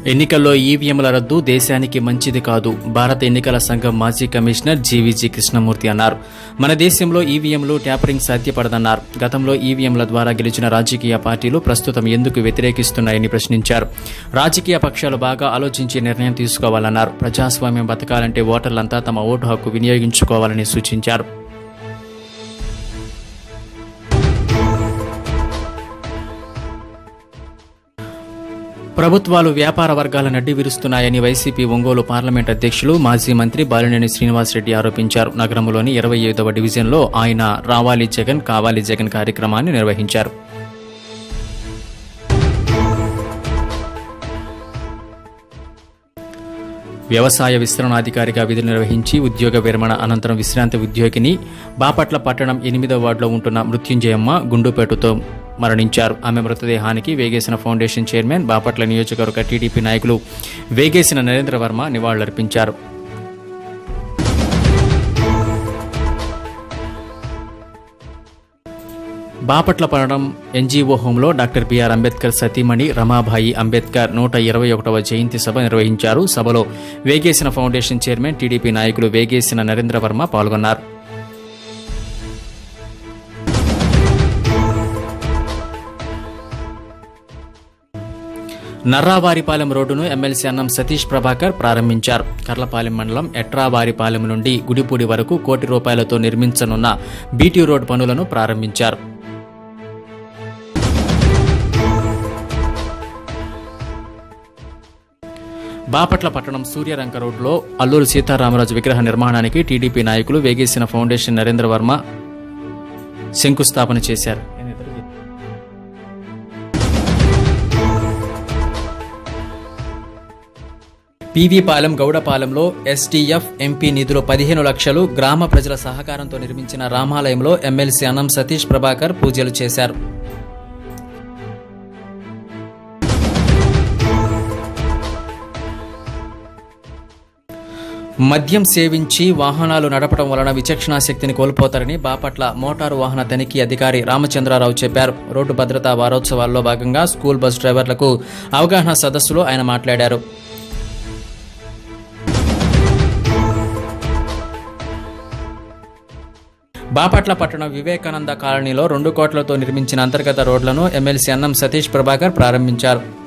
ఎన్నికల్లో ఈవీఎంల రద్దు దేశానికి మంచిది కాదు భారత ఎన్నికల సంఘం మాజీ కమిషనర్ జీవీజీ కృష్ణమూర్తి అన్నారు మన దేశంలో ఈవీఎంలు ట్యాపరింగ్ సాధ్యపడదన్నారు గతంలో ఈవీఎంల ద్వారా గెలిచిన రాజకీయ పార్టీలు ప్రస్తుతం ఎందుకు వ్యతిరేకిస్తున్నాయని ప్రశ్నించారు రాజకీయ పక్షాలు బాగా ఆలోచించి నిర్ణయం తీసుకోవాలన్నారు ప్రజాస్వామ్యం బతకాలంటే ఓటర్లంతా తమ ఓటు హక్కు వినియోగించుకోవాలని సూచించారు ప్రభుత్వాలు వ్యాపార వర్గాల నడ్డి విరుస్తున్నాయని వైసీపీ ఒంగోలు పార్లమెంట్ అధ్యక్షులు మాజీ మంత్రి బాలినేని శ్రీనివాసరెడ్డి ఆరోపించారు నగరంలోని ఇరవై ఐదవ డివిజన్లో ఆయన రావాలి జగన్ కావాలి జగన్ కార్యక్రమాన్ని నిర్వహించారు వ్యవసాయ విస్తరణాధికారిగా విధులు నిర్వహించి ఉద్యోగ విరమణ అనంతరం విశ్రాంతి ఉద్యోగిని బాపట్ల పట్టణం ఎనిమిదో వార్డులో ఉంటున్న మృత్యుంజయమ్మ గుండుపేటుతో మరణించారు ఆమె మృతదేహానికి వేగేసిన ఫౌండేషన్ చైర్మన్ బాపట్ల నియోజకవర్గ టీడీపీ నాయకులు వేగేసిన నరేంద్ర వర్మ నివాళులర్పించారు బాపట్ల పడడం ఎన్జీఓ హోంలో డాక్టర్ బిఆర్ అంబేద్కర్ సతీమణి రమాబాయి అంబేద్కర్ నూట ఇరవై ఒకటవ జయంతి సభ నిర్వహించారు సభలో వేగేసిన ఫౌండేషన్ చైర్మన్ టీడీపీ నాయకులు వేగేసిన నరేంద్ర వర్మ పాల్గొన్నారు నర్రావారిపాలెం రోడ్డును ఎమ్మెల్సీ అన్నం సతీష్ ప్రభాకర్ ప్రారంభించారు కర్లపాలెం మండలం ఎట్రావారిపాలెం నుండి గుడిపూడి వరకు కోటి రూపాయలతో నిర్మించనున్న బీటీ రోడ్ పనులను ప్రారంభించారు బాపట్ల పట్టణం సూర్యరంక రోడ్లో అల్లూరు సీతారామరాజు విగ్రహ నిర్మాణానికి టీడీపీ నాయకులు వేగేసిన ఫౌండేషన్ నరేంద్ర వర్మ శంకుస్థాపన చేశారు పీవీ పాలెం గౌడపాలెంలో ఎస్టీఎఫ్ ఎంపీ నిధులు పదిహేను లక్షలు గ్రామ ప్రజల సహకారంతో నిర్మించిన రామాలయంలో ఎమ్మెల్సీ అన్నం సతీష్ ప్రభాకర్ పూజలు చేశారు మద్యం సేవించి వాహనాలు నడపడం వలన విచక్షణా శక్తిని కోల్పోతారని బాపట్ల మోటారు వాహన తనిఖీ అధికారి రామచంద్రారావు చెప్పారు రోడ్డు భద్రతా వారోత్సవాల్లో భాగంగా స్కూల్ బస్ డ్రైవర్లకు అవగాహన సదస్సులో ఆయన మాట్లాడారు బాపట్ల పట్టణం వివేకానంద కాలనీలో రెండు కోట్లతో నిర్మించిన అంతర్గత రోడ్లను ఎమ్మెల్సీ అన్నం సతీష్ ప్రభాకర్ ప్రారంభించారు